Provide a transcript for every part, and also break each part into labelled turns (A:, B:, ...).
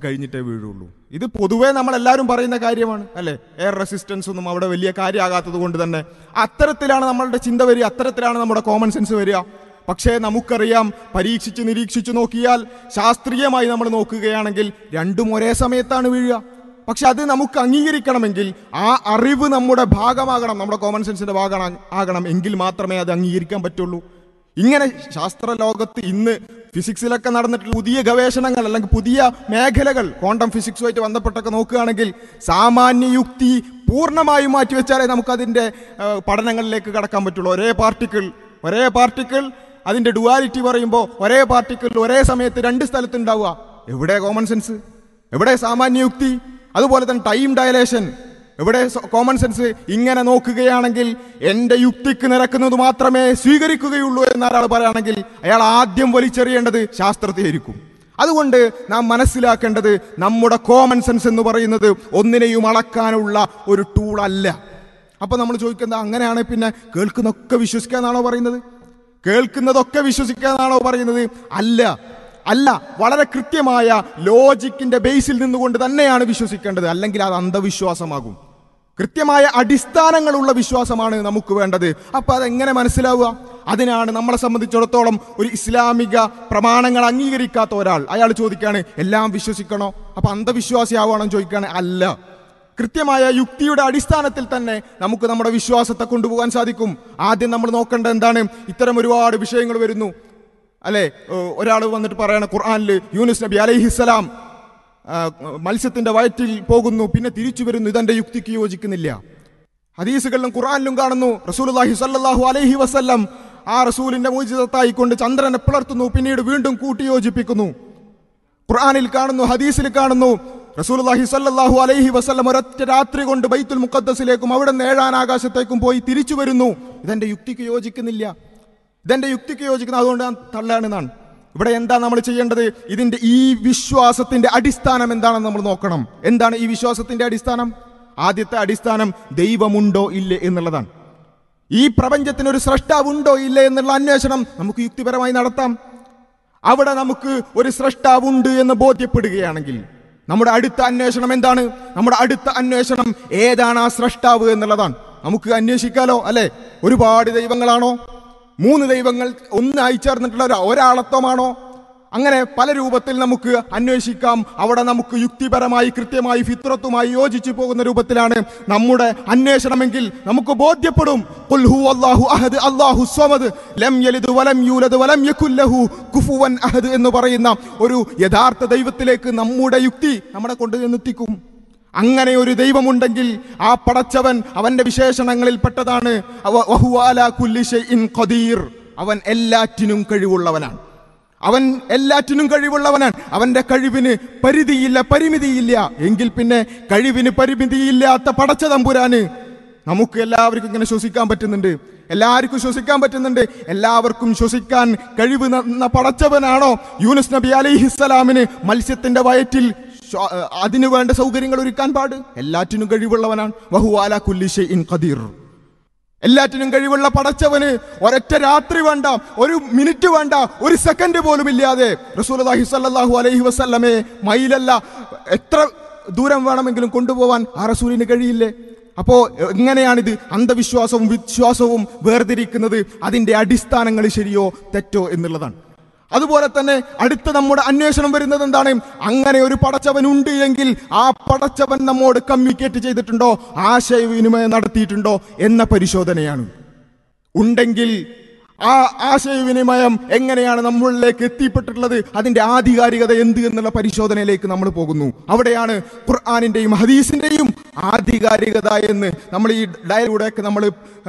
A: കഴിഞ്ഞിട്ടേ വീഴുള്ളൂ ഇത് പൊതുവേ നമ്മൾ എല്ലാവരും പറയുന്ന കാര്യമാണ് അല്ലേ എയർ റെസിസ്റ്റൻസ് ഒന്നും അവിടെ വലിയ കാര്യമാകാത്തത് കൊണ്ട് തന്നെ അത്തരത്തിലാണ് നമ്മളുടെ ചിന്ത വരിക അത്തരത്തിലാണ് നമ്മുടെ കോമൺ സെൻസ് വരിക പക്ഷേ നമുക്കറിയാം പരീക്ഷിച്ച് നിരീക്ഷിച്ച് നോക്കിയാൽ ശാസ്ത്രീയമായി നമ്മൾ നോക്കുകയാണെങ്കിൽ രണ്ടും ഒരേ സമയത്താണ് വീഴുക പക്ഷെ അത് നമുക്ക് അംഗീകരിക്കണമെങ്കിൽ ആ അറിവ് നമ്മുടെ ഭാഗമാകണം നമ്മുടെ കോമൺ സെൻസിന്റെ ഭാഗം ആകണം എങ്കിൽ മാത്രമേ അത് അംഗീകരിക്കാൻ പറ്റുള്ളൂ ഇങ്ങനെ ശാസ്ത്ര ലോകത്ത് ഇന്ന് ഫിസിക്സിലൊക്കെ നടന്നിട്ടുള്ള പുതിയ ഗവേഷണങ്ങൾ അല്ലെങ്കിൽ പുതിയ മേഖലകൾ ക്വാണ്ടം ഫിസിക്സുമായിട്ട് ബന്ധപ്പെട്ടൊക്കെ നോക്കുകയാണെങ്കിൽ സാമാന്യ യുക്തി പൂർണ്ണമായും മാറ്റിവെച്ചാലേ നമുക്കതിൻ്റെ ആ, പഠനങ്ങളിലേക്ക് കടക്കാൻ പറ്റുള്ളൂ ഒരേ പാർട്ടിക്കിൾ ഒരേ പാർട്ടിക്കിൾ അതിൻ്റെ ഡുവാലിറ്റി പറയുമ്പോൾ ഒരേ പാർട്ടിക്കിൾ ഒരേ സമയത്ത് രണ്ട് സ്ഥലത്ത് ഉണ്ടാവുക എവിടെ കോമൺ സെൻസ് എവിടെ സാമാന്യ യുക്തി അതുപോലെ തന്നെ ടൈം ഡയലേഷൻ എവിടെ കോമൺ സെൻസ് ഇങ്ങനെ നോക്കുകയാണെങ്കിൽ എൻ്റെ യുക്തിക്ക് നിരക്കുന്നത് മാത്രമേ സ്വീകരിക്കുകയുള്ളൂ എന്ന് ഒരാൾ പറയുകയാണെങ്കിൽ അയാൾ ആദ്യം വലിച്ചെറിയേണ്ടത് ശാസ്ത്രത്തെയായിരിക്കും അതുകൊണ്ട് നാം മനസ്സിലാക്കേണ്ടത് നമ്മുടെ കോമൺ സെൻസ് എന്ന് പറയുന്നത് ഒന്നിനെയും അളക്കാനുള്ള ഒരു ടൂൾ അല്ല അപ്പൊ നമ്മൾ ചോദിക്കുന്നത് അങ്ങനെയാണ് പിന്നെ കേൾക്കുന്നൊക്കെ വിശ്വസിക്കാന്നാണോ പറയുന്നത് കേൾക്കുന്നതൊക്കെ വിശ്വസിക്കാന്നാണോ പറയുന്നത് അല്ല അല്ല വളരെ കൃത്യമായ ലോജിക്കിന്റെ ബേസിൽ നിന്നുകൊണ്ട് തന്നെയാണ് വിശ്വസിക്കേണ്ടത് അല്ലെങ്കിൽ അത് അന്ധവിശ്വാസമാകും കൃത്യമായ അടിസ്ഥാനങ്ങളുള്ള വിശ്വാസമാണ് നമുക്ക് വേണ്ടത് അപ്പൊ അതെങ്ങനെ മനസ്സിലാവുക അതിനാണ് നമ്മളെ സംബന്ധിച്ചിടത്തോളം ഒരു ഇസ്ലാമിക പ്രമാണങ്ങൾ അംഗീകരിക്കാത്ത ഒരാൾ അയാൾ ചോദിക്കാണ് എല്ലാം വിശ്വസിക്കണോ അപ്പൊ അന്ധവിശ്വാസിയാവണം ചോദിക്കാണ് അല്ല കൃത്യമായ യുക്തിയുടെ അടിസ്ഥാനത്തിൽ തന്നെ നമുക്ക് നമ്മുടെ വിശ്വാസത്തെ കൊണ്ടുപോകാൻ സാധിക്കും ആദ്യം നമ്മൾ നോക്കേണ്ടത് എന്താണ് ഇത്തരം ഒരുപാട് വിഷയങ്ങൾ വരുന്നു അല്ലെ ഒരാൾ വന്നിട്ട് പറയണ ഖുർആനിൽ യൂനുസ് നബി അലൈഹിസ്സലാം ആ, മത്സ്യത്തിന്റെ വയറ്റിൽ പോകുന്നു പിന്നെ തിരിച്ചു വരുന്നു ഇതെന്റെ യുക്തിക്ക് യോജിക്കുന്നില്ല ഹദീസുകളിലും ഖുർആനിലും കാണുന്നു റസൂലുള്ളാഹി സ്വല്ലല്ലാഹു അലൈഹി വസല്ലം ആ റസൂലിന്റെ മോചിതത്തായി കൊണ്ട് ചന്ദ്രനെ പിളർത്തുന്നു പിന്നീട് വീണ്ടും കൂട്ടി യോജിപ്പിക്കുന്നു ഖുർആനിൽ കാണുന്നു ഹദീസിൽ കാണുന്നു റസൂലുള്ളാഹി സ്വല്ലല്ലാഹു അലൈഹി വസല്ലം ഒരൊറ്റ രാത്രി കൊണ്ട് ബൈത്തുൽ മുഖദ്ദസിലേക്കും അവിടെ നിന്ന് ഏഴാൻ ആകാശത്തേക്കും പോയി തിരിച്ചു വരുന്നു ഇതെന്റെ യുക്തിക്ക് യോജിക്കുന്നില്ല ഇതെന്റെ യുക്തിക്ക് യോജിക്കുന്ന അതുകൊണ്ട് ഞാൻ തള്ളാണെന്നാണ് ഇവിടെ എന്താ നമ്മൾ ചെയ്യേണ്ടത് ഇതിന്റെ ഈ വിശ്വാസത്തിന്റെ അടിസ്ഥാനം എന്താണെന്ന് നമ്മൾ നോക്കണം എന്താണ് ഈ വിശ്വാസത്തിന്റെ അടിസ്ഥാനം ആദ്യത്തെ അടിസ്ഥാനം ദൈവമുണ്ടോ ഇല്ലേ എന്നുള്ളതാണ് ഈ പ്രപഞ്ചത്തിന് ഒരു സ്രഷ്ടാവുണ്ടോ ഇല്ലേ എന്നുള്ള അന്വേഷണം നമുക്ക് യുക്തിപരമായി നടത്താം അവിടെ നമുക്ക് ഒരു സ്രഷ്ടാവുണ്ട് എന്ന് ബോധ്യപ്പെടുകയാണെങ്കിൽ നമ്മുടെ അടുത്ത അന്വേഷണം എന്താണ് നമ്മുടെ അടുത്ത അന്വേഷണം ഏതാണ് ആ സ്രഷ്ടാവ് എന്നുള്ളതാണ് നമുക്ക് അന്വേഷിക്കാലോ അല്ലെ ഒരുപാട് ദൈവങ്ങളാണോ മൂന്ന് ദൈവങ്ങൾ ഒന്നായി ചേർന്നിട്ടുള്ള ഒരു ഒരാളത്വമാണോ അങ്ങനെ പല രൂപത്തിൽ നമുക്ക് അന്വേഷിക്കാം അവിടെ നമുക്ക് യുക്തിപരമായി കൃത്യമായി ഫിത്രത്തുമായി യോജിച്ചു പോകുന്ന രൂപത്തിലാണ് നമ്മുടെ അന്വേഷണമെങ്കിൽ നമുക്ക് ബോധ്യപ്പെടും ഖുൽ ഹു അല്ലാഹു അഹദ് അല്ലാഹു സ്വമദ് ലം യലിദ് വലം യൂലദ് വലം യകുൽ ലഹു കുഫുവൻ അഹദ് എന്ന് പറയുന്ന ഒരു യഥാർത്ഥ ദൈവത്തിലേക്ക് നമ്മുടെ യുക്തി നമ്മളെ കൊണ്ടുചെന്നെത്തിക്കും അങ്ങനെ ഒരു ദൈവമുണ്ടെങ്കിൽ ആ പടച്ചവൻ അവന്റെ വിശേഷണങ്ങളിൽ പെട്ടതാണ് അവ- വഹുവ അലാ കുല്ലി ഷൈഇൻ ഖദീർ അവൻ എല്ലാറ്റിനും കഴിവുള്ളവനാണ് അവൻ എല്ലാറ്റിനും കഴിവുള്ളവനാണ് അവന്റെ കഴിവിന് പരിധിയില്ല പരിമിതിയില്ല എങ്കിൽ പിന്നെ കഴിവിന് പരിമിതിയില്ലാത്ത പടച്ച തമ്പുരാന് നമുക്ക് എല്ലാവർക്കും ഇങ്ങനെ ശ്വസിക്കാൻ പറ്റുന്നുണ്ട് എല്ലാവർക്കും ശ്വസിക്കാൻ പറ്റുന്നുണ്ട് എല്ലാവർക്കും ശ്വസിക്കാൻ കഴിവ് ന പടച്ചവനാണോ യൂനുസ് നബി അലൈഹിസ്സലാമിന് മത്സ്യത്തിന്റെ വയറ്റിൽ ശ്വ- അതിനു വേണ്ട സൗകര്യങ്ങൾ ഒരുക്കാൻ പാട് എല്ലാറ്റിനും കഴിവുള്ളവനാണ് വഹുവാല കുല്ലി ഷൈഇൻ ഖദീർ എല്ലാറ്റിനും കഴിവുള്ള പടച്ചവന് ഒരൊറ്റ രാത്രി വേണ്ട ഒരു മിനിറ്റ് വേണ്ട ഒരു സെക്കൻഡ് പോലും ഇല്ലാതെ റസൂലുള്ളാഹി സ്വല്ലല്ലാഹു അലൈഹി വസല്ലമെ മൈലല്ല എത്ര ദൂരം വേണമെങ്കിലും കൊണ്ടുപോവാൻ ആ റസൂലിന് കഴിയില്ലേ അപ്പോ എങ്ങനെയാണിത് അന്ധവിശ്വാസവും വിശ്വാസവും വേർതിരിക്കുന്നത് അതിന്റെ അടിസ്ഥാനങ്ങൾ ശരിയോ തെറ്റോ എന്നുള്ളതാണ് അതുപോലെ തന്നെ അടുത്ത നമ്മുടെ അന്വേഷണം വരുന്നത് എന്താണ് അങ്ങനെ ഒരു പടച്ചവൻ ഉണ്ട് എങ്കിൽ ആ പടച്ചവൻ നമ്മോട് കമ്മ്യൂണിക്കേറ്റ് ചെയ്തിട്ടുണ്ടോ ആശയവിനിമയം നടത്തിയിട്ടുണ്ടോ എന്ന പരിശോധനയാണ് ഉണ്ടെങ്കിൽ ആ ആശയവിനിമയം എങ്ങനെയാണ് നമ്മളിലേക്ക് എത്തിപ്പെട്ടിട്ടുള്ളത് അതിന്റെ ആധികാരികത എന്ത് എന്നുള്ള പരിശോധനയിലേക്ക് നമ്മൾ പോകുന്നു അവിടെയാണ് ഖുർആാനിന്റെയും ഹദീസിന്റെയും ആധികാരികത എന്ന് നമ്മൾ ഈ ഡയലൂടെയൊക്കെ നമ്മൾ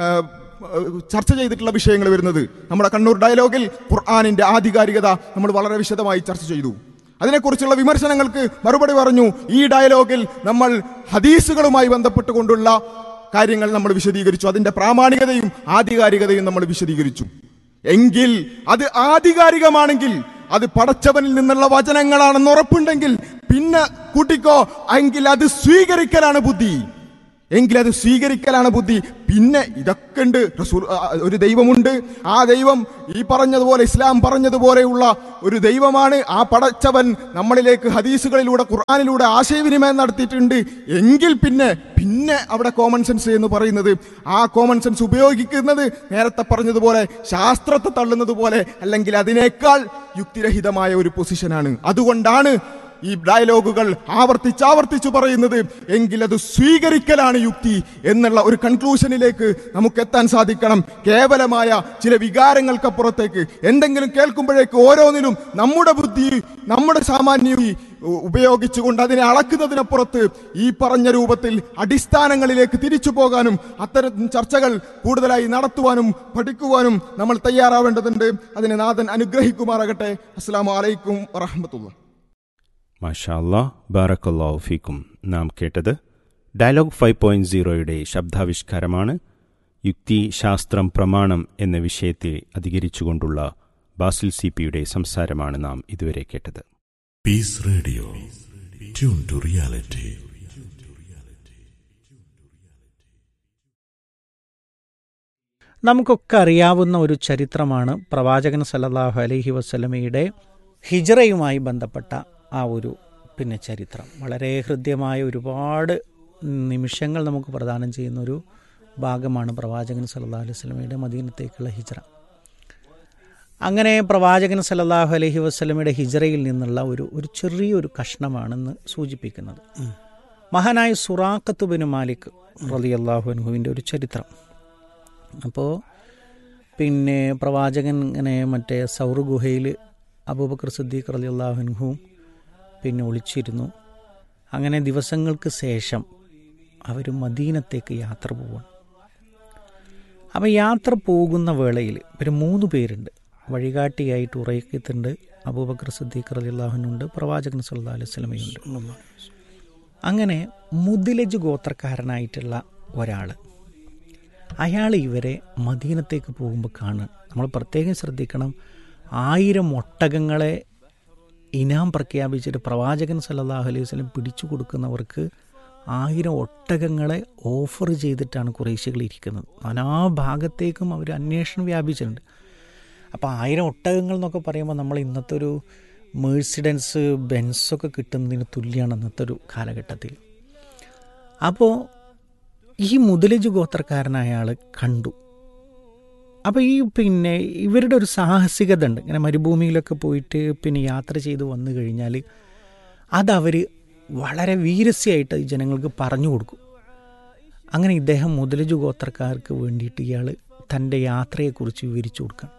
A: ചർച്ച ചെയ്തിട്ടുള്ള വിഷയങ്ങൾ വരുന്നത് നമ്മുടെ കണ്ണൂർ ഡയലോഗിൽ ഖുർആാനിന്റെ ആധികാരികത നമ്മൾ വളരെ വിശദമായി ചർച്ച ചെയ്തു അതിനെക്കുറിച്ചുള്ള വിമർശനങ്ങൾക്ക് മറുപടി പറഞ്ഞു ഈ ഡയലോഗിൽ നമ്മൾ ഹദീസുകളുമായി ബന്ധപ്പെട്ടുകൊണ്ടുള്ള കാര്യങ്ങൾ നമ്മൾ വിശദീകരിച്ചു അതിന്റെ പ്രാമാണികതയും ആധികാരികതയും നമ്മൾ വിശദീകരിച്ചു എങ്കിൽ അത് ആധികാരികമാണെങ്കിൽ അത് പടച്ചവനിൽ നിന്നുള്ള വചനങ്ങളാണെന്ന് ഉറപ്പുണ്ടെങ്കിൽ പിന്നെ കൂട്ടിക്കോ എങ്കിൽ അത് സ്വീകരിക്കലാണ് ബുദ്ധി എങ്കിൽ അത് സ്വീകരിക്കലാണ് ബുദ്ധി പിന്നെ ഇതൊക്കെ ഉണ്ട് റസൂൽ ആ, ഒരു ദൈവമുണ്ട് ആ ദൈവം ഈ പറഞ്ഞതുപോലെ ഇസ്ലാം പറഞ്ഞതുപോലെയുള്ള ഒരു ദൈവമാണ് ആ പടച്ചവൻ നമ്മളിലേക്ക് ഹദീസുകളിലൂടെ ഖുർആാനിലൂടെ ആശയവിനിമയം നടത്തിയിട്ടുണ്ട് എങ്കിൽ പിന്നെ പിന്നെ അവിടെ കോമൺ സെൻസ് എന്ന് പറയുന്നത് ആ കോമൺ സെൻസ് ഉപയോഗിക്കുന്നത് നേരത്തെ പറഞ്ഞതുപോലെ ശാസ്ത്രത്തെ തള്ളുന്നത് പോലെ അല്ലെങ്കിൽ അതിനേക്കാൾ യുക്തിരഹിതമായ ഒരു പൊസിഷനാണ് അതുകൊണ്ടാണ് ഈ ഡയലോഗുകൾ ആവർത്തിച്ചാവർത്തിച്ചു പറയുന്നത് എങ്കിൽ അത് സ്വീകരിക്കലാണ് യുക്തി എന്നുള്ള ഒരു കൺക്ലൂഷനിലേക്ക് നമുക്ക് എത്താൻ സാധിക്കണം കേവലമായ ചില വികാരങ്ങൾക്കപ്പുറത്തേക്ക് എന്തെങ്കിലും കേൾക്കുമ്പോഴേക്ക് ഓരോന്നിലും നമ്മുടെ ബുദ്ധി നമ്മുടെ സാമാന്യ ഉപയോഗിച്ചുകൊണ്ട് അതിനെ അളക്കുന്നതിനപ്പുറത്ത് ഈ പറഞ്ഞ രൂപത്തിൽ അടിസ്ഥാനങ്ങളിലേക്ക് തിരിച്ചു പോകാനും അത്തരം ചർച്ചകൾ കൂടുതലായി നടത്തുവാനും പഠിക്കുവാനും നമ്മൾ തയ്യാറാവേണ്ടതുണ്ട് അതിനെ നാഥൻ അനുഗ്രഹിക്കുമാറാകട്ടെ അസ്സാം വലൈക്കും വറഹമത്തുള്ള
B: മാഷാല്ലാ ബാറക്കല്ലാഹു ഫീക്കും നാം കേട്ടത് ഡയലോഗ് ഫൈവ് പോയിന്റ് സീറോയുടെ ശബ്ദാവിഷ്കാരമാണ് യുക്തി ശാസ്ത്രം പ്രമാണം എന്ന വിഷയത്തെ അധികരിച്ചുകൊണ്ടുള്ള ബാസിൽ സി പിയുടെ സംസാരമാണ് നാം ഇതുവരെ കേട്ടത്
C: Peace Radio. Tune to reality.
D: നമുക്കൊക്കെ അറിയാവുന്ന ഒരു ചരിത്രമാണ് പ്രവാചകൻ സല്ലല്ലാഹു അലൈഹി വസ്ലമയുടെ ഹിജറയുമായി ബന്ധപ്പെട്ട ആ ഒരു പിന്നെ ചരിത്രം വളരെ ഹൃദ്യമായ ഒരുപാട് നിമിഷങ്ങൾ നമുക്ക് പ്രദാനം ചെയ്യുന്ന ഒരു ഭാഗമാണ് പ്രവാചകൻ സല്ലല്ലാഹു അലൈഹി വസ്ലമയുടെ മദീനത്തേക്കുള്ള ഹിജറ അങ്ങനെ പ്രവാചകൻ സല്ലല്ലാഹു അലൈഹി വസ്ലമയുടെ ഹിജറയിൽ നിന്നുള്ള ഒരു ഒരു ചെറിയൊരു കഷ്ണമാണെന്ന് സൂചിപ്പിക്കുന്നത് മഹാനായ സുറാഖത്ത് ബിൻ മാലിക് റളിയല്ലാഹു അൻഹുവിൻ്റെ ഒരു ചരിത്രം അപ്പോൾ പിന്നെ പ്രവാചകൻ ഇങ്ങനെ മറ്റേ സൗർ ഗുഹയിൽ അബൂബക്കർ സിദ്ദീഖ് റലി അള്ളാഹുൻഹുവും പിന്നെ ഒളിച്ചിരുന്നു അങ്ങനെ ദിവസങ്ങൾക്ക് ശേഷം അവർ മദീനത്തേക്ക് യാത്ര പോവാണ് അപ്പം യാത്ര പോകുന്ന വേളയിൽ ഇവർ മൂന്ന് പേരുണ്ട് വഴികാട്ടിയായിട്ട് ഉറയക്കത്തുണ്ട് അബൂബക്കർ സിദ്ദീഖ് റലി അള്ളാഹുനുണ്ട് പ്രവാചകൻ സല്ലാ അലൈഹി സ്വലമയുണ്ട് അങ്ങനെ മുദിലജ് ഗോത്രക്കാരനായിട്ടുള്ള ഒരാൾ അയാൾ ഇവരെ മദീനത്തേക്ക് പോകുമ്പോൾ കാണുക നമ്മൾ പ്രത്യേകം ശ്രദ്ധിക്കണം ആയിരം ഒട്ടകങ്ങളെ ഇനാം പ്രഖ്യാപിച്ചിട്ട് പ്രവാചകൻ സല്ലല്ലാഹു അലൈഹി വസല്ലം പിടിച്ചു കൊടുക്കുന്നവർക്ക് ആയിരം ഒട്ടകങ്ങളെ ഓഫർ ചെയ്തിട്ടാണ് കുറേശ്ശികൾ ഇരിക്കുന്നത് നാനാ ഭാഗത്തേക്കും അവർ അന്വേഷണം വ്യാപിച്ചിട്ടുണ്ട് അപ്പോൾ ആയിരം ഒട്ടകങ്ങൾ എന്നൊക്കെ പറയുമ്പോൾ നമ്മൾ ഇന്നത്തെ ഒരു മേഴ്സിഡൻസ് ബെൻസൊക്കെ കിട്ടുന്നതിന് തുല്യമാണ് ഇന്നത്തെ ഒരു കാലഘട്ടത്തിൽ അപ്പോൾ ഈ മുതലജ് ഗോത്രക്കാരനായ ആൾ കണ്ടു അപ്പോൾ ഈ പിന്നെ ഇവരുടെ ഒരു സാഹസികത ഉണ്ട് ഇങ്ങനെ മരുഭൂമിയിലൊക്കെ പോയിട്ട് പിന്നെ യാത്ര ചെയ്ത് വന്നു കഴിഞ്ഞാൽ അതവർ വളരെ വീരസ്യമായിട്ട് ഈ ജനങ്ങൾക്ക് പറഞ്ഞു കൊടുക്കും അങ്ങനെ ഇദ്ദേഹം മുതലജ് ഗോത്രക്കാർക്ക് വേണ്ടിയിട്ട് ഇയാൾ തൻ്റെ യാത്രയെക്കുറിച്ച് വിവരിച്ചു കൊടുക്കണം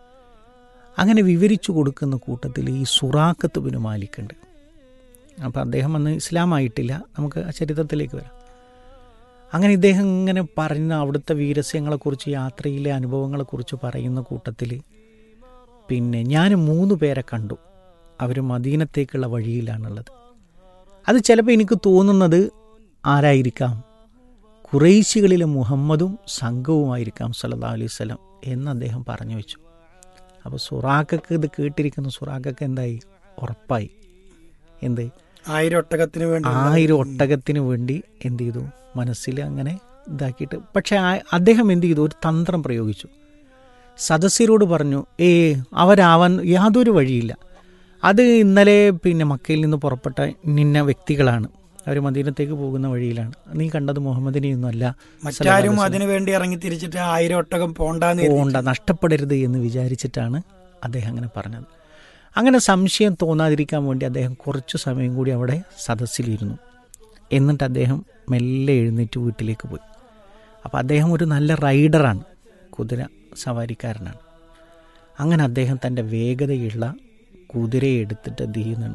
D: അങ്ങനെ വിവരിച്ചു കൊടുക്കുന്ന കൂട്ടത്തിൽ ഈ സുറാക്കത്ത് ബിന് മാലിക്കുണ്ട് അപ്പോൾ അദ്ദേഹം അന്ന് ഇസ്ലാമായിട്ടില്ല നമുക്ക് ആ ചരിത്രത്തിലേക്ക് വരാം അങ്ങനെ ഇദ്ദേഹം ഇങ്ങനെ പറയുന്ന അവിടുത്തെ വീരസ്യങ്ങളെക്കുറിച്ച് യാത്രയിലെ അനുഭവങ്ങളെക്കുറിച്ച് പറയുന്ന കൂട്ടത്തിൽ പിന്നെ ഞാൻ മൂന്ന് പേരെ കണ്ടു അവർ മദീനത്തേക്കുള്ള വഴിയിലാണുള്ളത് അത് ചിലപ്പോൾ എനിക്ക് തോന്നുന്നത് ആരായിരിക്കാം കുറേശികളിലെ മുഹമ്മദും സംഘവുമായിരിക്കാം സല്ലല്ലാഹു അലൈഹി വസല്ലം എന്ന് അദ്ദേഹം പറഞ്ഞു വെച്ചു അപ്പോൾ സുറാഖക്ക് ഇത് കേട്ടിരിക്കുന്ന സുറാഖക്ക് എന്തായി ഉറപ്പായി എന്ത്
E: ആയിരം ഒട്ടകത്തിന് വേണ്ടി
D: ആയിരം ഒട്ടകത്തിന് വേണ്ടി എന്ത് ചെയ്തു മനസ്സിൽ അങ്ങനെ ഇതാക്കിയിട്ട് പക്ഷെ ആ- അദ്ദേഹം എന്ത് ചെയ്തു ഒരു തന്ത്രം പ്രയോഗിച്ചു സദസ്യരോട് പറഞ്ഞു ഏ അവരാവാൻ യാതൊരു വഴിയില്ല അത് ഇന്നലെ പിന്നെ മക്കയിൽ നിന്ന് പുറപ്പെട്ട നിന്ന വ്യക്തികളാണ് അവർ മദീനത്തേക്ക് പോകുന്ന വഴിയിലാണ് നീ കണ്ടത് മുഹമ്മദിനെയൊന്നും അല്ല
E: മറ്റാരും അതിനു വേണ്ടി ഇറങ്ങി തിരിച്ചിട്ട് ആയിരം ഒട്ടകം പോണ്ടാന്ന് കരുതി.
D: പോണ്ട നഷ്ടപ്പെടരുത് എന്ന് വിചാരിച്ചിട്ടാണ് അദ്ദേഹം അങ്ങനെ പറഞ്ഞത് അങ്ങനെ സംശയം തോന്നാതിരിക്കാൻ വേണ്ടി അദ്ദേഹം കുറച്ചു സമയം കൂടി അവിടെ സദസ്സിലിരുന്നു എന്നിട്ട് അദ്ദേഹം മെല്ലെ എഴുന്നേറ്റ് വീട്ടിലേക്ക് പോയി അപ്പോൾ അദ്ദേഹം ഒരു നല്ല റൈഡറാണ് കുതിര സവാരിക്കാരനാണ് അങ്ങനെ അദ്ദേഹം തൻ്റെ വേഗതയുള്ള കുതിരയെ എടുത്തിട്ട് എന്ത് ചെയ്യുന്നതാണ്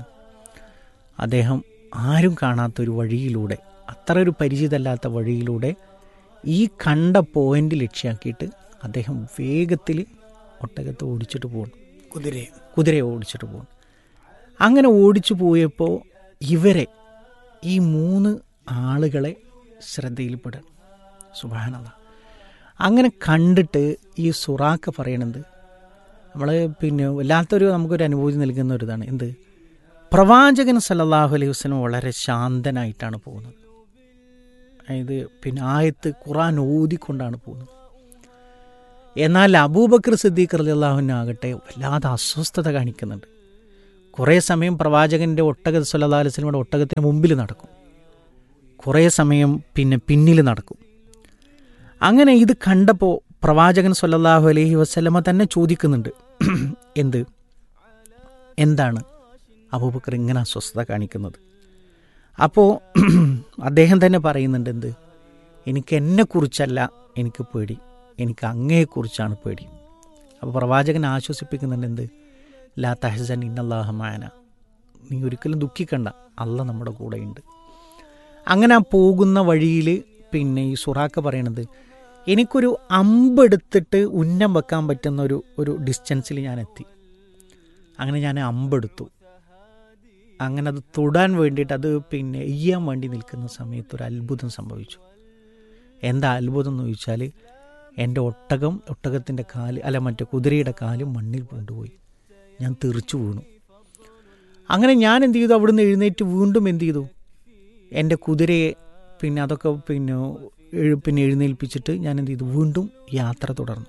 D: അദ്ദേഹം ആരും കാണാത്തൊരു വഴിയിലൂടെ അത്ര ഒരു പരിചിതമല്ലാത്ത വഴിയിലൂടെ ഈ കണ്ട പോയിന്റ് ലക്ഷ്യമാക്കിയിട്ട് അദ്ദേഹം വേഗത്തിൽ ഒട്ടകത്തെ ഓടിച്ചിട്ട് പോകുന്നു
E: കുതിരയെ
D: കുതിരയെ ഓടിച്ചിട്ട് പോകുന്നു അങ്ങനെ ഓടിച്ചു പോയപ്പോൾ ഇവരെ ഈ മൂന്ന് ആളുകളെ ശ്രദ്ധയിൽപ്പെടണം സുബാനത അങ്ങനെ കണ്ടിട്ട് ഈ സുറാക്ക പറയണത് നമ്മൾ പിന്നെ വല്ലാത്തൊരു നമുക്കൊരു അനുഭൂതി നൽകുന്ന ഒരു ഇതാണ് എന്ത് പ്രവാചകൻ സല്ലല്ലാഹു അലൈഹി വസല്ലം വളരെ ശാന്തനായിട്ടാണ് പോകുന്നത് അതായത് പിന്നെ ആയത്ത് ഖുറാൻ ഓതിക്കൊണ്ടാണ് പോകുന്നത് എന്നാൽ അബൂബക്കർ സിദ്ദീഖ് റലിയല്ലാഹുവിനാകട്ടെ വല്ലാതെ അസ്വസ്ഥത കാണിക്കുന്നുണ്ട് കുറേ സമയം പ്രവാചകൻ്റെ ഒട്ടക സല്ലാ അലൈസ്ലമിയുടെ ഒട്ടകത്തിന് മുമ്പിൽ നടക്കും കുറേ സമയം പിന്നെ പിന്നിൽ നടക്കും അങ്ങനെ ഇത് കണ്ടപ്പോൾ പ്രവാചകൻ സല്ലല്ലാഹു അലൈഹി വസ്ലമ തന്നെ ചോദിക്കുന്നുണ്ട് എന്ത് എന്താണ് അബൂബക്കർ ഇങ്ങനെ അസ്വസ്ഥത കാണിക്കുന്നത് അപ്പോൾ അദ്ദേഹം തന്നെ പറയുന്നുണ്ട് എന്ത് എനിക്ക് എന്നെക്കുറിച്ചല്ല എനിക്ക് പേടി എനിക്ക് അങ്ങയെക്കുറിച്ചാണ് പേടി അപ്പോൾ പ്രവാചകൻ ആശ്വസിപ്പിക്കുന്നുണ്ട് എന്ത് ലാ തഹസൻ ഇന്നല്ലാഹമാന നീ ഒരിക്കലും ദുഃഖിക്കണ്ട അല്ല നമ്മുടെ കൂടെയുണ്ട് അങ്ങനെ ആ പോകുന്ന വഴിയിൽ പിന്നെ ഈ സുറാക്ക പറയണത് എനിക്കൊരു അമ്പെടുത്തിട്ട് ഉന്നം വെക്കാൻ പറ്റുന്ന ഒരു ഒരു ഡിസ്റ്റൻസിൽ ഞാൻ എത്തി അങ്ങനെ ഞാൻ അമ്പെടുത്തു അങ്ങനെ അത് തൊടാൻ വേണ്ടിയിട്ട് അത് പിന്നെ എയ്യാൻ വേണ്ടി നിൽക്കുന്ന സമയത്ത് ഒരു അത്ഭുതം സംഭവിച്ചു എന്താ അത്ഭുതം എന്ന് ചോദിച്ചാൽ എൻ്റെ ഒട്ടകം ഒട്ടകത്തിൻ്റെ കാല് അല്ല മറ്റേ കുതിരയുടെ കാല് മണ്ണിൽ കൊണ്ടുപോയി ഞാൻ തെറിച്ചു വീണു അങ്ങനെ ഞാൻ എന്ത് ചെയ്തു അവിടുന്ന് എഴുന്നേറ്റ് വീണ്ടും എന്ത് ചെയ്തു എൻ്റെ കുതിരയെ പിന്നെ അതൊക്കെ പിന്നെ എഴു- പിന്നെ എഴുന്നേൽപ്പിച്ചിട്ട് ഞാൻ എന്ത് ചെയ്തു വീണ്ടും യാത്ര തുടർന്നു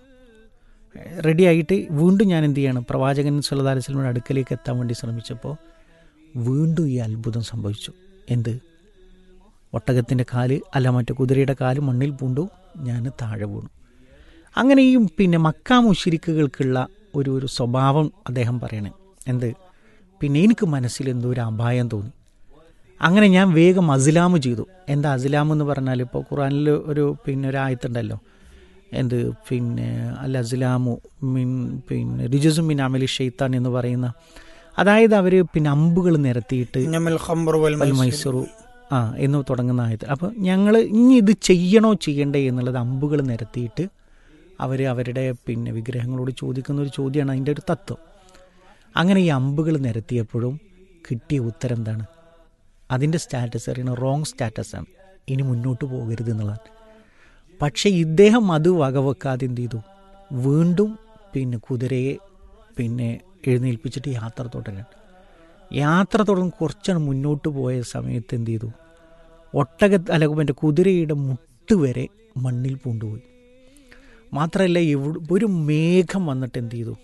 D: റെഡി ആയിട്ട് വീണ്ടും ഞാൻ എന്ത് ചെയ്യാണ് പ്രവാചകൻ സല്ലല്ലാഹു അലൈഹി വസല്ലമയുടെ അടുക്കലേക്ക് എത്താൻ വേണ്ടി ശ്രമിച്ചപ്പോൾ വീണ്ടും ഈ അത്ഭുതം സംഭവിച്ചു എന്ത് ഒട്ടകത്തിൻ്റെ കാല് അല്ല മറ്റേ കുതിരയുടെ കാല് മണ്ണിൽ പൂണ്ടു ഞാൻ താഴെ വീണു അങ്ങനെ ഈ പിന്നെ മക്കാ മുഷിരിക്കുകൾക്കുള്ള ഒരു ഒരു സ്വഭാവം അദ്ദേഹം പറയണേ എന്ത് പിന്നെ എനിക്ക് മനസ്സിൽ എന്തോ ഒരു അപായം തോന്നി അങ്ങനെ ഞാൻ വേഗം അസിലാമ് ചെയ്തു എന്താ അസിലാം എന്ന് പറഞ്ഞാൽ ഇപ്പോൾ ഖുറാനിൽ ഒരു പിന്നെ ഒരു ആയത്തുണ്ടല്ലോ എന്ത് പിന്നെ അൽ അസിലാമു മിൻ പിന്നെ റിജുസു മിൻ അമലി ഷെയ്ത്താൻ എന്ന് പറയുന്ന അതായത് അവർ പിന്നെ അമ്പുകൾ നിരത്തിയിട്ട്
E: ഇന്നമൽ ഖംറു വൽ
D: വൽ
E: മൈസിർ.
D: മൈസൂറു ആ എന്ന് തുടങ്ങുന്ന ആയത് അപ്പോൾ ഞങ്ങൾ ഇനി ഇത് ചെയ്യണോ ചെയ്യണ്ടേ എന്നുള്ളത് അമ്പുകൾ നിരത്തിയിട്ട് അവർ അവരുടെ പിന്നെ വിഗ്രഹങ്ങളോട് ചോദിക്കുന്ന ഒരു ചോദ്യമാണ് അതിൻ്റെ ഒരു തത്വം അങ്ങനെ ഈ അമ്പുകൾ നിരത്തിയപ്പോഴും കിട്ടിയ ഉത്തരം എന്താണ് അതിൻ്റെ സ്റ്റാറ്റസ് അറിയണ റോങ് സ്റ്റാറ്റസാണ് ഇനി മുന്നോട്ട് പോകരുത് എന്നുള്ളതാണ് പക്ഷേ ഇദ്ദേഹം അത് വകവെക്കാതെ എന്ത് ചെയ്തു വീണ്ടും പിന്നെ കുതിരയെ പിന്നെ എഴുന്നേൽപ്പിച്ചിട്ട് യാത്ര തുടരാൻ യാത്ര തുടർന്ന് കുറച്ചാണ് മുന്നോട്ട് പോയ സമയത്ത് എന്ത് ചെയ്തു ഒട്ടക അല്ല മറ്റേ കുതിരയുടെ മുട്ട് വരെ മണ്ണിൽ പൂണ്ടുപോയി മാത്രമല്ല എവിടെ ഒരു മേഘം വന്നിട്ട് എന്ത് ചെയ്തു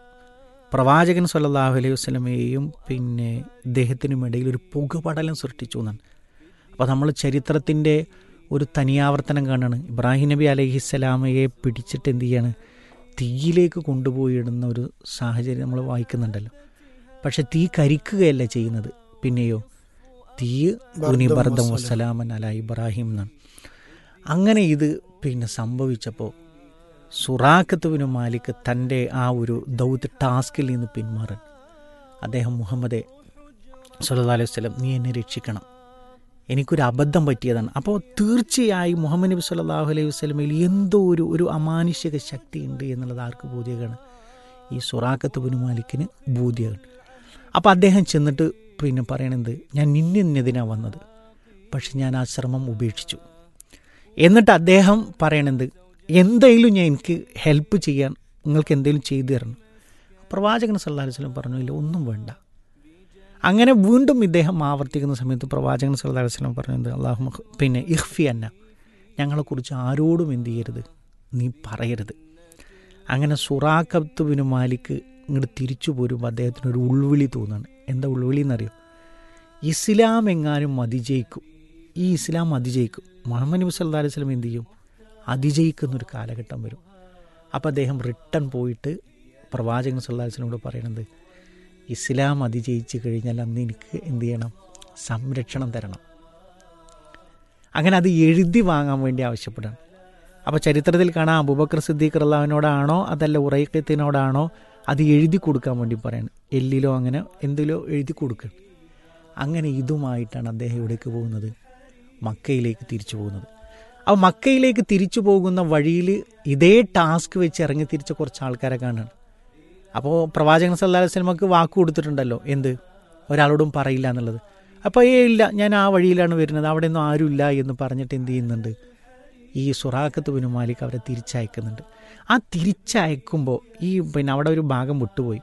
D: പ്രവാചകൻ സല്ലല്ലാഹു അലൈഹി വസ്ലമയെയും പിന്നെ ഇദ്ദേഹത്തിനും ഇടയിൽ ഒരു പുകപടലം സൃഷ്ടിച്ചു എന്നാണ് അപ്പോൾ നമ്മൾ ചരിത്രത്തിൻ്റെ ഒരു തനിയാവർത്തനം കാണാണ് ഇബ്രാഹിം നബി അലഹിസ്സലാമയെ പിടിച്ചിട്ട് എന്ത് ചെയ്യാണ് തീയിലേക്ക് കൊണ്ടുപോയി ഇടുന്ന ഒരു സാഹചര്യം നമ്മൾ വായിക്കുന്നുണ്ടല്ലോ പക്ഷെ തീ കരിക്കുകയല്ല ചെയ്യുന്നത് പിന്നെയോ തീ ബർദം വസ്സലാമൻ അല ഇബ്രാഹിം എന്നാണ് അങ്ങനെ ഇത് പിന്നെ സംഭവിച്ചപ്പോൾ സുറാഖത്തുവിന് മാലിക് തൻ്റെ ആ ഒരു ദൗത്യ ടാസ്കിൽ നിന്ന് പിന്മാറാൻ അദ്ദേഹം മുഹമ്മദെ സല്ലല്ലാഹു അലൈഹി വസല്ലം നീ എന്നെ രക്ഷിക്കണം എനിക്കൊരു അബദ്ധം പറ്റിയതാണ് അപ്പോൾ തീർച്ചയായും മുഹമ്മദ് നബി സല്ലല്ലാഹു അലൈഹി വസല്ലമയിൽ എന്തോ ഒരു ഒരു അമാനുഷിക ശക്തി ഉണ്ട് എന്നുള്ളത് ആർക്ക് ബോധ്യമാണ് ഈ സുറാഖത്ത് ബിൻ മാലിക്കിന് ബോധ്യമാണ് അപ്പോൾ അദ്ദേഹം ചെന്നിട്ട് പിന്നെ പറയണത് ഞാൻ നിന്നെതിനാണ് വന്നത് പക്ഷെ ഞാൻ ആ ശ്രമം ഉപേക്ഷിച്ചു എന്നിട്ട് അദ്ദേഹം പറയണത് എന്തെങ്കിലും ഞാൻ എനിക്ക് ഹെൽപ്പ് ചെയ്യാൻ നിങ്ങൾക്ക് എന്തെങ്കിലും ചെയ്തു തരണം പ്രവാചകൻ സല്ലല്ലാഹു അലൈഹി വസല്ലം പറഞ്ഞു ഇല്ല ഒന്നും വേണ്ട അങ്ങനെ വീണ്ടും ഇദ്ദേഹം ആവർത്തിക്കുന്ന സമയത്ത് പ്രവാചകൻ സല്ലല്ലാഹു അലൈഹി വസല്ലം പറഞ്ഞത് അള്ളാഹു പിന്നെ ഇഹ്ഫി അന്ന ഞങ്ങളെക്കുറിച്ച് ആരോടും എന്ത് ചെയ്യരുത് നീ പറയരുത് അങ്ങനെ സുറാഖത്ത് ബിൻ മാലിക്ക് ഇങ്ങോട്ട് തിരിച്ചു പോരുമ്പോൾ അദ്ദേഹത്തിന് ഒരു ഉൾവിളി തോന്നുകയാണ് എന്താ ഉൾവിളി എന്നറിയോ ഇസ്ലാം എങ്ങാനും അതിജയിക്കും ഈ ഇസ്ലാം അതിജയിക്കും മുഹമ്മദ് നബി സല്ലല്ലാഹു അലൈഹി വസല്ലം എന്ത് ചെയ്യും അതിജയിക്കുന്ന ഒരു കാലഘട്ടം വരും അപ്പോൾ അദ്ദേഹം റിട്ടേൺ പോയിട്ട് പ്രവാചകൻ സല്ലല്ലാഹു അലൈഹി വസല്ലമോട് പറയണത് ഇസ്ലാം അതിജയിച്ച് കഴിഞ്ഞാൽ അന്ന് എനിക്ക് എന്ത് ചെയ്യണം സംരക്ഷണം തരണം അങ്ങനെ അത് എഴുതി വാങ്ങാൻ വേണ്ടി ആവശ്യപ്പെടാണ് അപ്പോൾ ചരിത്രത്തിൽ കാണാം അബൂബക്കർ സിദ്ദീഖ് റല്ലാവിനോടാണോ അതല്ല ഉറൈക്കത്തിനോടാണോ അത് എഴുതി കൊടുക്കാൻ വേണ്ടി പറയണം എല്ലിലോ അങ്ങനെ എന്തിലോ എഴുതി കൊടുക്കണം അങ്ങനെ ഇതുമായിട്ടാണ് അദ്ദേഹം എവിടേക്ക് പോകുന്നത് മക്കയിലേക്ക് തിരിച്ചു പോകുന്നത് അപ്പോൾ മക്കയിലേക്ക് തിരിച്ചു പോകുന്ന വഴിയിൽ ഇതേ ടാസ്ക് വെച്ച് ഇറങ്ങി തിരിച്ച കുറച്ച് ആൾക്കാരെ കാണുകയാണ് അപ്പോൾ പ്രവാചകൻ സല്ലല്ലാഹു അലൈഹി വസല്ലമക്ക് വാക്ക് കൊടുത്തിട്ടുണ്ടല്ലോ എന്ത് ഒരാളോടും പറയില്ല എന്നുള്ളത് അപ്പോൾ ഏ ഇല്ല ഞാൻ ആ വഴിയിലാണ് വരുന്നത് അവിടെ ഒന്നും ആരുമില്ല എന്ന് പറഞ്ഞിട്ട് എന്ത് ചെയ്യുന്നുണ്ട് ഈ സുറാഖത്ത് ബിനു മാലിക് അവരെ തിരിച്ചയക്കുന്നുണ്ട് ആ തിരിച്ചയക്കുമ്പോൾ ഈ പിന്നെ അവിടെ ഒരു ഭാഗം വിട്ടുപോയി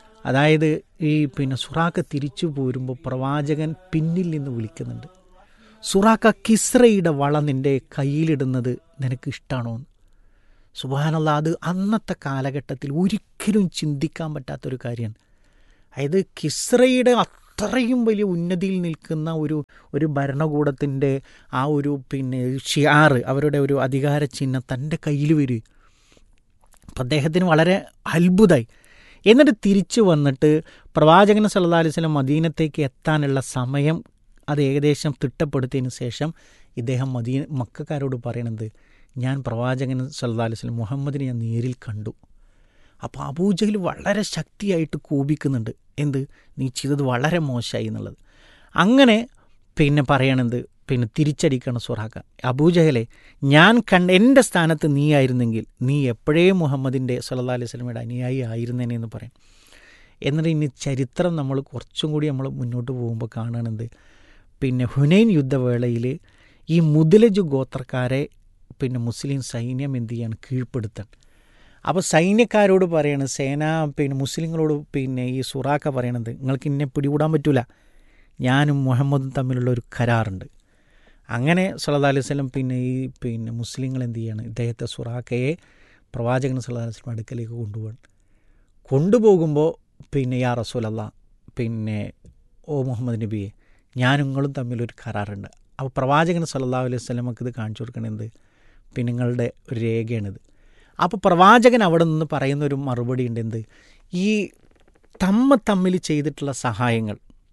D: അതായത് ഈ പിന്നെ സുറാഖ് തിരിച്ചു പോരുമ്പോൾ പ്രവാചകൻ പിന്നിൽ നിന്ന് വിളിക്കുന്നുണ്ട് സുറാക്ക കിസ്രയുടെ വള നിൻ്റെ കയ്യിലിടുന്നത് നിനക്ക് ഇഷ്ടമാണോ സുബാനല്ല അത് അന്നത്തെ കാലഘട്ടത്തിൽ ഒരിക്കലും ചിന്തിക്കാൻ പറ്റാത്തൊരു കാര്യമാണ് അതായത് കിസ്രയുടെ അത്രയും വലിയ ഉന്നതിയിൽ നിൽക്കുന്ന ഒരു ഒരു ഭരണകൂടത്തിൻ്റെ ആ ഒരു പിന്നെ ഷിയാറ് അവരുടെ ഒരു അധികാര ചിഹ്നം തൻ്റെ കയ്യിൽ വരും അപ്പം അദ്ദേഹത്തിന് വളരെ അത്ഭുതമായി എന്നിട്ട് തിരിച്ചു വന്നിട്ട് പ്രവാചകൻ സല്ലല്ലാഹു അലൈഹി വസല്ലം മദീനത്തേക്ക് എത്താനുള്ള സമയം അത് ഏകദേശം തിട്ടപ്പെടുത്തിയതിന് ശേഷം ഇദ്ദേഹം മദീന മക്കാരോട് പറയണത് ഞാൻ പ്രവാചകൻ സല്ലല്ലാഹു അലൈഹി വസല്ലം മുഹമ്മദിനെ ഞാൻ നേരിൽ കണ്ടു അപ്പോൾ അബൂജഹൽ വളരെ ശക്തിയായിട്ട് കോപിക്കുന്നുണ്ട് എന്ത് നീ ചെയ്തത് വളരെ മോശമായി എന്നുള്ളത് അങ്ങനെ പിന്നെ പറയണത് പിന്നെ തിരിച്ചടിക്കണം സുറാക്ക അബൂജഹലെ ഞാൻ കണ്ട എൻ്റെ സ്ഥാനത്ത് നീ ആയിരുന്നെങ്കിൽ നീ എപ്പോഴേ മുഹമ്മദിൻ്റെ സല്ലല്ലാഹു അലൈഹി വസല്ലമയുടെ അനുയായി ആയിരുന്നേനെ എന്ന് പറയും എന്നിട്ട് ഇനി ചരിത്രം നമ്മൾ കുറച്ചും കൂടി നമ്മൾ മുന്നോട്ട് പോകുമ്പോൾ കാണുന്നത് പിന്നെ ഹുനൈൻ യുദ്ധവേളയിൽ ഈ മുതലജ് ഗോത്രക്കാരെ പിന്നെ മുസ്ലിം സൈന്യം എന്ത് ചെയ്യാണ് കീഴ്പ്പെടുത്താൻ അപ്പോൾ സൈന്യക്കാരോട് പറയാണ് സേന പിന്നെ മുസ്ലിങ്ങളോട് പിന്നെ ഈ സുറാക്ക പറയണത് നിങ്ങൾക്ക് ഇന്നെ പിടികൂടാൻ പറ്റൂല ഞാനും മുഹമ്മദും തമ്മിലുള്ള ഒരു കരാറുണ്ട് അങ്ങനെ സല്ലല്ലാഹു അലൈഹി വസല്ലം പിന്നെ ഈ പിന്നെ മുസ്ലിങ്ങൾ എന്ത് ചെയ്യാണ് ഇദ്ദേഹത്തെ സുറാക്കയെ പ്രവാചകൻ സല്ലല്ലാഹു അലൈഹി വസല്ലം അടുക്കലേക്ക് കൊണ്ടുപോകണം കൊണ്ടുപോകുമ്പോൾ പിന്നെ യാ റസൂലല്ല പിന്നെ ഓ മുഹമ്മദ് നബിയെ ഞാനും നിങ്ങളും തമ്മിലൊരു കരാറുണ്ട് അപ്പോൾ പ്രവാചകൻ സല്ലല്ലാഹു അലൈഹി വസല്ലമക്ക് ഇത് കാണിച്ചു കൊടുക്കണത് പിന്നെ നിങ്ങളുടെ ഒരു രേഖയാണിത് അപ്പോൾ പ്രവാചകൻ അവിടെ നിന്ന് പറയുന്ന ഒരു മറുപടി ഉണ്ട് എന്ത് ഈ തമ്മ തമ്മിൽ ചെയ്തിട്ടുള്ള സഹായങ്ങൾ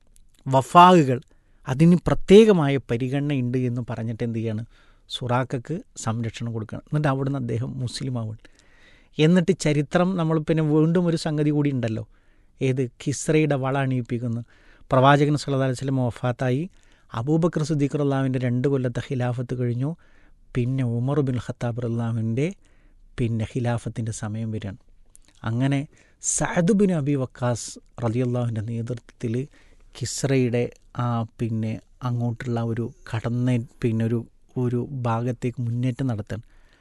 D: വഫാകുകൾ അതിന് പ്രത്യേകമായ പരിഗണനയുണ്ട് എന്ന് പറഞ്ഞിട്ട് എന്ത് ചെയ്യാണ് സുറാക്കക്ക് സംരക്ഷണം കൊടുക്കണം എന്നിട്ട് അവിടുന്ന് അദ്ദേഹം മുസ്ലിമാവും എന്നിട്ട് ചരിത്രം നമ്മൾ പിന്നെ വീണ്ടും ഒരു സംഗതി കൂടി ഉണ്ടല്ലോ ഏത് കിസ്രയുടെ വള അണിയിപ്പിക്കുന്നു പ്രവാചകൻ സല്ലല്ലാഹു അലൈഹി വസല്ലം വഫാത്തായി അബൂബക്കർ സുദ്ദീഖ് അള്ളാഹുവിൻ്റെ രണ്ട് കൊല്ലത്തെ ഖിലാഫത്ത് കഴിഞ്ഞു പിന്നെ ഉമർ ബിൻ ഖത്താബ് അള്ളാഹുവിൻ്റെ പിന്നെ ഖിലാഫത്തിൻ്റെ സമയം വരികയാണ് അങ്ങനെ സഅദ് ബിൻ അബി വക്കാസ് റലിയല്ലാഹുവിൻ്റെ നേതൃത്വത്തിൽ കിസ്രയുടെ ആ പിന്നെ അങ്ങോട്ടുള്ള ഒരു കടന്ന പിന്നെ ഒരു ഒരു ഭാഗത്തേക്ക് മുന്നേറ്റം നടത്താൻ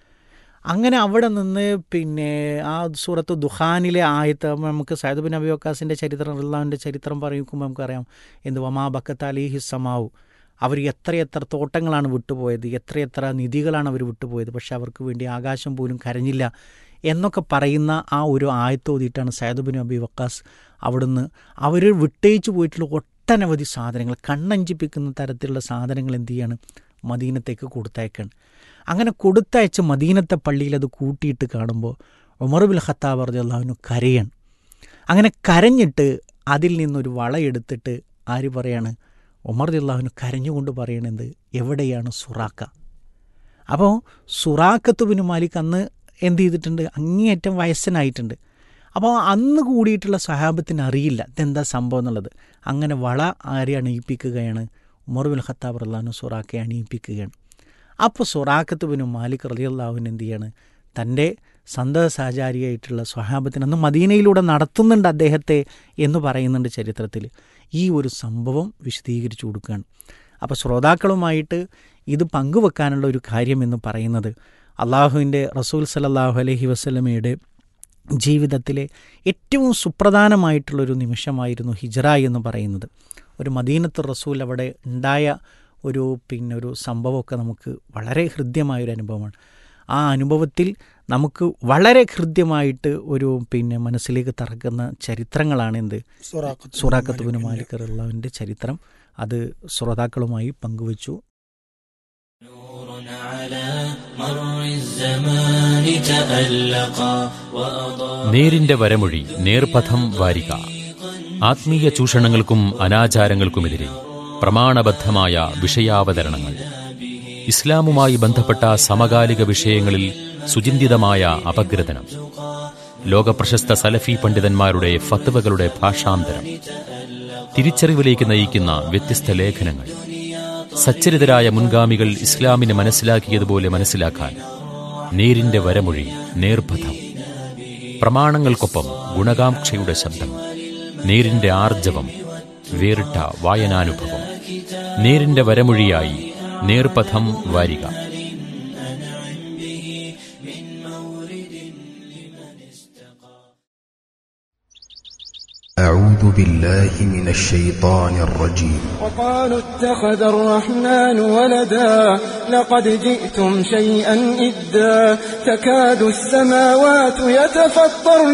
D: അങ്ങനെ അവിടെ നിന്ന് പിന്നെ ആ സൂറത്ത് ദുഹാനിലെ ആയത്ത് നമുക്ക് സൈദ് ബിൻ അബി വക്കാസിൻ്റെ ചരിത്രം അള്ളാഹുവിൻ്റെ ചരിത്രം പറയുമ്പോൾ നമുക്കറിയാം എന്ത് വമാ ബക്കത്ത് അലിഹി സമാവു അവർ എത്രയെത്ര തോട്ടങ്ങളാണ് വിട്ടുപോയത് എത്രയെത്ര നിധികളാണ് അവർ വിട്ടുപോയത് പക്ഷെ അവർക്ക് വേണ്ടി ആകാശം പോലും കരഞ്ഞില്ല എന്നൊക്കെ പറയുന്ന ആ ഒരു ആയത്തോതിയിട്ടാണ് സൈദ് ബിൻ അബി വക്കാസ് അവിടുന്ന് അവർ വിട്ടയിച്ചു പോയിട്ടുള്ള ഒട്ടനവധി സാധനങ്ങൾ കണ്ണഞ്ചിപ്പിക്കുന്ന തരത്തിലുള്ള സാധനങ്ങൾ എന്ത് ചെയ്യാണ് മദീനത്തേക്ക് കൊടുത്തയക്കാണ് അങ്ങനെ കൊടുത്തയച്ച് മദീനത്തെ പള്ളിയിൽ അത് കൂട്ടിയിട്ട് കാണുമ്പോൾ ഉമർ ബിൽ ഖത്താബ് റളിയല്ലാഹു കരയാണ് അങ്ങനെ കരഞ്ഞിട്ട് അതിൽ നിന്നൊരു വളയെടുത്തിട്ട് ആര് പറയാണ് ഉമർ അള്ളാഹുവിന് കരഞ്ഞുകൊണ്ട് പറയണത് എവിടെയാണ് സുറാക്ക അപ്പോൾ സുറാക്കത്ത് ബിൻ മാലിക് അന്ന് എന്ത് ചെയ്തിട്ടുണ്ട് അങ്ങേയറ്റം വയസ്സനായിട്ടുണ്ട് അപ്പോൾ അന്ന് കൂടിയിട്ടുള്ള സഹാബത്തിന് അറിയില്ല ഇതെന്താ സംഭവം എന്നുള്ളത് അങ്ങനെ വള ആരെ അണിയിപ്പിക്കുകയാണ് ഉമർ ബിൻ ഖത്താബ് റല്ലാഹു സുറാക്കയെ അണിയിപ്പിക്കുകയാണ് അപ്പോൾ സുറാക്കത്ത് ബിൻ മാലിക് റലിയല്ലാഹുവിന് എന്ത് ചെയ്യാണ് തൻ്റെ സന്തത സഹചാരിയായിട്ടുള്ള സ്വഹാബത്തിന് അന്ന് മദീനയിലൂടെ നടത്തുന്നുണ്ട് അദ്ദേഹത്തെ എന്ന് പറയുന്നുണ്ട് ചരിത്രത്തിൽ ഈ ഒരു സംഭവം വിശദീകരിച്ചു കൊടുക്കുകയാണ് അപ്പോൾ ശ്രോതാക്കളുമായിട്ട് ഇത് പങ്കുവെക്കാനുള്ള ഒരു കാര്യം എന്ന് പറയുന്നത് അള്ളാഹുവിൻ്റെ റസൂൽ സലല്ലാഹു അലഹി വസ്ലമയുടെ ജീവിതത്തിലെ ഏറ്റവും സുപ്രധാനമായിട്ടുള്ളൊരു നിമിഷമായിരുന്നു ഹിജറ എന്ന് പറയുന്നത് ഒരു മദീനത്ത് റസൂൽ അവിടെ ഉണ്ടായ ഒരു പിന്നെ ഒരു സംഭവമൊക്കെ നമുക്ക് വളരെ ഹൃദ്യമായൊരു അനുഭവമാണ് ആ അനുഭവത്തിൽ നമുക്ക് വളരെ ഹൃദ്യമായിട്ട് ഒരു പിന്നെ മനസ്സിലേക്ക് തറക്കുന്ന ചരിത്രങ്ങളാണ് എന്ത് സുറാഖത്തുബിന് മാലിക് റഹ്ലാവിൻ്റെ ചരിത്രം അത് ശ്രോതാക്കളുമായി പങ്കുവച്ചു
F: നേരിന്റെ വരമൊഴി നേർപഥം വാരിക ആത്മീയ ചൂഷണങ്ങൾക്കും അനാചാരങ്ങൾക്കുമെതിരെ പ്രമാണബദ്ധമായ വിഷയാവതരണങ്ങൾ ഇസ്ലാമുമായി ബന്ധപ്പെട്ട സമകാലിക വിഷയങ്ങളിൽ സുചിന്തിതമായ അപഗ്രഥനം ലോകപ്രശസ്ത സലഫി പണ്ഡിതന്മാരുടെ ഫത്വകളുടെ ഭാഷാന്തരം തിരിച്ചറിവിലേക്ക് നയിക്കുന്ന വ്യത്യസ്ത ലേഖനങ്ങൾ സച്ചരിതരായ മുൻഗാമികൾ ഇസ്ലാമിനെ മനസ്സിലാക്കിയതുപോലെ മനസ്സിലാക്കാൻ നേരിന്റെ വരമൊഴി നേർപഥം പ്രമാണങ്ങൾക്കൊപ്പം ഗുണകാംക്ഷയുടെ ശബ്ദം നേരിന്റെ ആർജവം വേറിട്ട വായനാനുഭവം നേരിന്റെ വരമൊഴിയായി നേർപഥം വാരിക
G: أعوذ بالله من الشيطان الرجيم
H: وقالوا اتخذ الرحمن ولدا لقد جئتم شيئا إدا تكاد السماوات يتفطرن